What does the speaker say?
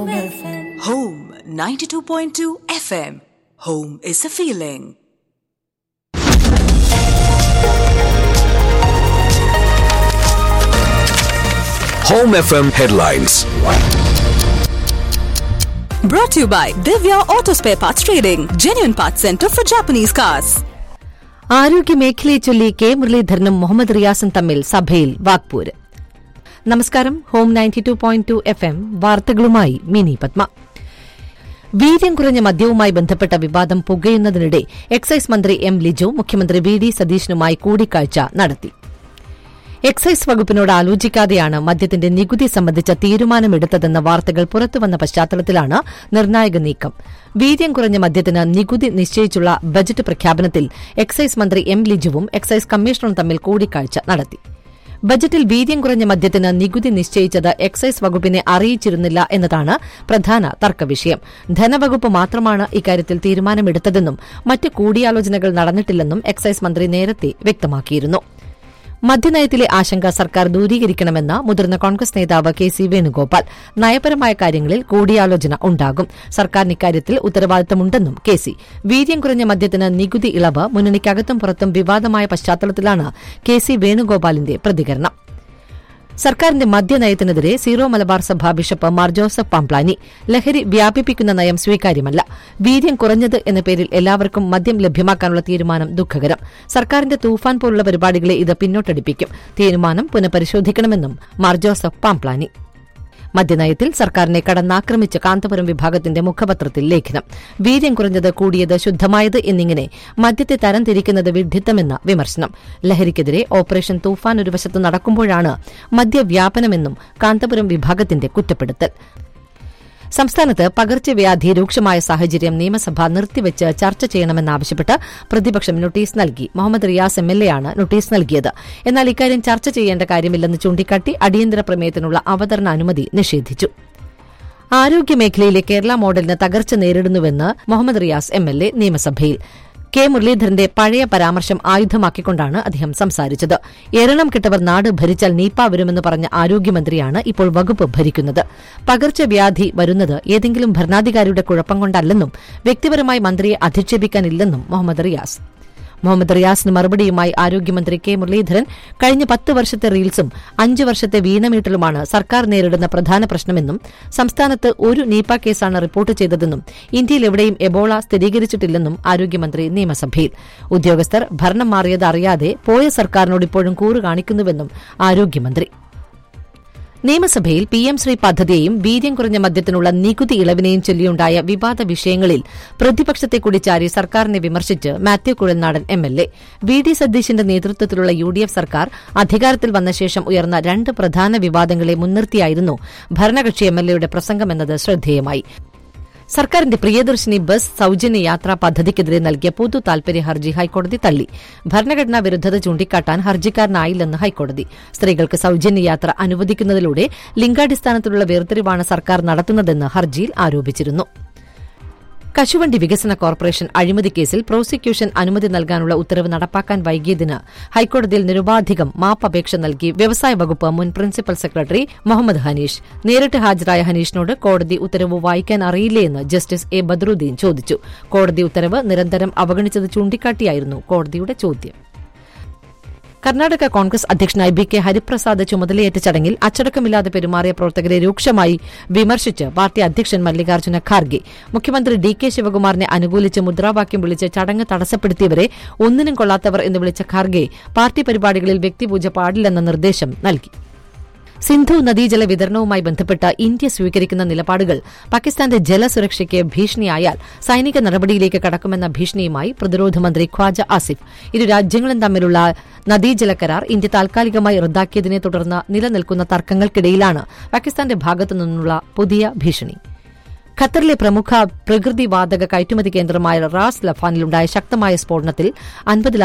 Home 92.2 FM. Home is a feeling. Home FM headlines. Brought to you by Divya Auto Spare Parts Trading, genuine parts center for Japanese cars. ആരോഗ്യമേഖലയെ ചൊല്ലി K മുരളീധരനും Muhammad റിയാസും തമ്മിൽ സഭയിൽ വാക്പോര് നമസ്കാരം home ninety two point two F M വാർത്തകളുമായി മിനി പത്മ വീര്യം കുറഞ്ഞ മദ്യവുമായി ബന്ധപ്പെട്ട വിവാദം പുകയുന്നതിനിടെ എക്സൈസ് മന്ത്രി എം ലിജു മുഖ്യമന്ത്രി വി ഡി സതീശനുമായി കൂടിക്കാഴ്ച നടത്തി എക്സൈസ് വകുപ്പിനോട് ആലോചിക്കാതെയാണ് മദ്യത്തിന്റെ നികുതി സംബന്ധിച്ച തീരുമാനമെടുത്തതെന്ന വാർത്തകൾ പുറത്തുവന്ന പശ്ചാത്തലത്തിലാണ് നിർണായക നീക്കം വീര്യം കുറഞ്ഞ മദ്യത്തിന് നികുതി നിശ്ചയിച്ചുള്ള ബജറ്റ് പ്രഖ്യാപനത്തിൽ എക്സൈസ് മന്ത്രി എം ലിജുവും എക്സൈസ് കമ്മീഷണറും തമ്മിൽ കൂടിക്കാഴ്ച നടത്തി ബജറ്റിൽ വീര്യം കുറഞ്ഞ മദ്യത്തിന് നികുതി നിശ്ചയിച്ചത് എക്സൈസ് വകുപ്പിനെ അറിയിച്ചിരുന്നില്ല എന്നതാണ് പ്രധാന തർക്കവിഷയം ധനവകുപ്പ് മാത്രമാണ് ഇക്കാര്യത്തിൽ തീരുമാനമെടുത്തതെന്നും മറ്റ് കൂടിയാലോചനകൾ നടന്നിട്ടില്ലെന്നും എക്സൈസ് മന്ത്രി നേരത്തെ വ്യക്തമാക്കിയിരുന്നു മദ്യനയത്തിലെ ആശങ്ക സർക്കാർ ദൂരീകരിക്കണമെന്ന് മുതിർന്ന കോൺഗ്രസ് നേതാവ് കെ സി വേണുഗോപാൽ നയപരമായ കാര്യങ്ങളിൽ കൂടിയാലോചന ഉണ്ടാകും സർക്കാരിന് ഇക്കാര്യത്തിൽ ഉത്തരവാദിത്തമുണ്ടെന്നും കെ സി വീര്യം കുറഞ്ഞ മദ്യത്തിന് നികുതി ഇളവ് മുന്നണിക്കകത്തും പുറത്തും വിവാദമായ പശ്ചാത്തലത്തിലാണ് കെ സി വേണുഗോപാലിന്റെ പ്രതികരണം സർക്കാരിന്റെ മദ്യനയത്തിനെതിരെ സീറോ മലബാർ സഭ ബിഷപ്പ് മാർ ജോസഫ് പാംപ്ലാനി ലഹരി വ്യാപിപ്പിക്കുന്ന നയം സ്വീകാര്യമല്ല വീര്യം കുറഞ്ഞത് എന്ന പേരിൽ എല്ലാവർക്കും മദ്യം ലഭ്യമാക്കാനുള്ള തീരുമാനം ദുഃഖകരം സർക്കാരിന്റെ തൂഫാൻ പോലുള്ള പരിപാടികളെ ഇത് പിന്നോട്ടടിപ്പിക്കും തീരുമാനം പുനഃപരിശോധിക്കണമെന്നും മാർ ജോസഫ് പാംപ്ലാനി മദ്യനയത്തിൽ സർക്കാരിനെ കടന്നാക്രമിച്ച കാന്തപുരം വിഭാഗത്തിന്റെ മുഖപത്രത്തിൽ ലേഖനം വീര്യം കുറഞ്ഞത് കൂടിയത് ശുദ്ധമായത് എന്നിങ്ങനെ മദ്യത്തെ തരംതിരിക്കുന്നത് വിഡ്ഢിത്തമെന്ന വിമർശനം ലഹരിക്കെതിരെ ഓപ്പറേഷൻ തൂഫാൻ ഒരു വശത്ത് നടക്കുമ്പോഴാണ് മദ്യവ്യാപനമെന്നും കാന്തപുരം വിഭാഗത്തിന്റെ കുറ്റപ്പെടുത്തൽ സംസ്ഥാനത്ത് പകർച്ചവ്യാധി രൂക്ഷമായ സാഹചര്യം നിയമസഭ നിർത്തിവെച്ച് ചർച്ച ചെയ്യണമെന്നാവശ്യപ്പെട്ട് പ്രതിപക്ഷം നോട്ടീസ് നൽകി മുഹമ്മദ് റിയാസ് എം എൽ എയാണ് നോട്ടീസ് നൽകിയത് എന്നാൽ ഇക്കാര്യം ചർച്ച ചെയ്യേണ്ട കാര്യമില്ലെന്ന് ചൂണ്ടിക്കാട്ടി അടിയന്തര പ്രമേയത്തിനുള്ള അവതരണ അനുമതി നിഷേധിച്ചു ആരോഗ്യമേഖലയിലെ കേരള മോഡലിന് തകർച്ച നേരിടുന്നുവെന്ന് Muhammad Riyas M L A നിയമസഭയിൽ കെ മുരളീധരന്റെ പഴയ പരാമർശം ആയുധമാക്കിക്കൊണ്ടാണ് അദ്ദേഹം സംസാരിച്ചത് എരണം കിട്ടവർ നാട് ഭരിച്ചാൽ നീപ്പ വരുമെന്ന് പറഞ്ഞ ആരോഗ്യമന്ത്രിയാണ് ഇപ്പോൾ വകുപ്പ് ഭരിക്കുന്നത് പകർച്ചവ്യാധി വരുന്നത് ഏതെങ്കിലും ഭരണാധികാരിയുടെ കുഴപ്പം കൊണ്ടല്ലെന്നും വ്യക്തിപരമായി മന്ത്രിയെ അധിക്ഷേപിക്കാനില്ലെന്നും മുഹമ്മദ് റിയാസ് മുഹമ്മദ് റിയാസിന് മറുപടിയുമായി ആരോഗ്യമന്ത്രി കെ മുരളീധരൻ കഴിഞ്ഞ പത്ത് വർഷത്തെ റീൽസും അഞ്ച് വർഷത്തെ വീണമീട്ടലുമാണ് സർക്കാർ നേരിടുന്ന പ്രധാന പ്രശ്നമെന്നും സംസ്ഥാനത്ത് ഒരു നീപ്പ കേസാണ് റിപ്പോർട്ട് ചെയ്തതെന്നും ഇന്ത്യയിൽ എവിടെയും എബോള സ്ഥിരീകരിച്ചിട്ടില്ലെന്നും ആരോഗ്യമന്ത്രി നിയമസഭയിൽ ഉദ്യോഗസ്ഥർ ഭരണം മാറിയത് അറിയാതെ പോയ സർക്കാരിനോട് ഇപ്പോഴും കൂറ് കാണിക്കുന്നുവെന്നും ആരോഗ്യമന്ത്രി നിയമസഭയിൽ പി എം ശ്രീ പദ്ധതിയെയും വീര്യം കുറഞ്ഞ മദ്യത്തിനുള്ള നികുതി ഇളവിനെയും ചൊല്ലിയുണ്ടായ വിവാദ വിഷയങ്ങളിൽ പ്രതിപക്ഷത്തെ കുടിച്ചാരി സർക്കാരിനെ വിമർശിച്ച് Mathew Kuzhalnadan M L A V D സതീശിന്റെ നേതൃത്വത്തിലുള്ള യു ഡി എഫ് സർക്കാർ അധികാരത്തിൽ വന്ന ശേഷം ഉയർന്ന രണ്ട് പ്രധാന വിവാദങ്ങളെ മുൻനിർത്തിയായിരുന്നു ഭരണകക്ഷി എം എൽ എയുടെ പ്രസംഗമെന്നത് ശ്രദ്ധേയമായി സർക്കാരിന്റെ പ്രിയദർശിനി ബസ് സൌജന്യ യാത്രാ പദ്ധതിക്കെതിരെ നൽകിയ പൊതു താൽപര്യ ഹർജി ഹൈക്കോടതി തള്ളി ഭരണഘടനാ വിരുദ്ധത ചൂണ്ടിക്കാട്ടാൻ ഹർജിക്കാരനായില്ലെന്ന് ഹൈക്കോടതി സ്ത്രീകൾക്ക് സൌജന്യ യാത്ര അനുവദിക്കുന്നതിലൂടെ ലിംഗാടിസ്ഥാനത്തിലുള്ള വേർതിരിവാണ് സർക്കാർ നടത്തുന്നതെന്ന് ഹർജിയിൽ ആരോപിച്ചിരുന്നു കശുവണ്ടി വികസന കോർപ്പറേഷൻ അഴിമതി കേസിൽ പ്രോസിക്യൂഷൻ അനുമതി നൽകാനുള്ള ഉത്തരവ് നടപ്പാക്കാൻ വൈകിയതിന് ഹൈക്കോടതിയിൽ നിരുപാധികം മാപ്പപേക്ഷ നൽകി വ്യവസായ വകുപ്പ് മുൻ പ്രിൻസിപ്പൽ സെക്രട്ടറി മുഹമ്മദ് ഹനീഷ് നേരിട്ട് ഹാജരായ ഹനീഷിനോട് കോടതി ഉത്തരവ് വായിക്കാൻ അറിയില്ലേയെന്ന് ജസ്റ്റിസ് എ ബദറുദ്ദീൻ ചോദിച്ചു കോടതി ഉത്തരവ് നിരന്തരം അവഗണിച്ചത് ചൂണ്ടിക്കാട്ടിയായിരുന്നു കോടതിയുടെ ചോദ്യം കർണാടക കോൺഗ്രസ് അധ്യക്ഷനായി ബി കെ ഹരിപ്രസാദ് ചുമതലയേറ്റ ചടങ്ങിൽ അച്ചടക്കമില്ലാതെ പെരുമാറിയ പ്രവർത്തകരെ രൂക്ഷമായി വിമർശിച്ച് പാർട്ടി അധ്യക്ഷൻ മല്ലികാർജ്ജുന ഖാർഗെ മുഖ്യമന്ത്രി ഡി കെ ശിവകുമാറിനെ അനുകൂലിച്ച് മുദ്രാവാക്യം വിളിച്ച് ചടങ്ങ് തടസ്സപ്പെടുത്തിയവരെ ഒന്നിനും കൊള്ളാത്തവർ എന്ന് വിളിച്ച ഖാർഗെ പാർട്ടി പരിപാടികളിൽ വ്യക്തിപൂജ പാടില്ലെന്ന നിർദ്ദേശം നൽകി സിന്ധു നദീജല വിതരണവുമായി ബന്ധപ്പെട്ട് ഇന്ത്യ സ്വീകരിക്കുന്ന നിലപാടുകൾ പാകിസ്ഥാന്റെ ജലസുരക്ഷയ്ക്ക് ഭീഷണിയായാൽ സൈനിക നടപടിയിലേക്ക് കടക്കുമെന്ന ഭീഷണിയുമായി പ്രതിരോധ മന്ത്രി ഖ്വാജ ആസിഫ് ഇരു രാജ്യങ്ങളും തമ്മിലുള്ള നദീജല കരാർ ഇന്ത്യ താൽക്കാലികമായി റദ്ദാക്കിയതിനെ തുടർന്ന് നിലനിൽക്കുന്ന തർക്കങ്ങൾക്കിടയിലാണ് പാകിസ്ഥാന്റെ ഭാഗത്തു നിന്നുള്ള പുതിയ ഭീഷണി ഖത്തറിലെ പ്രമുഖ പ്രകൃതിവാതക കയറ്റുമതി കേന്ദ്രമായ റാസ് ലഫാനിലുണ്ടായ ശക്തമായ സ്ഫോടനത്തിൽ അൻപതിൽ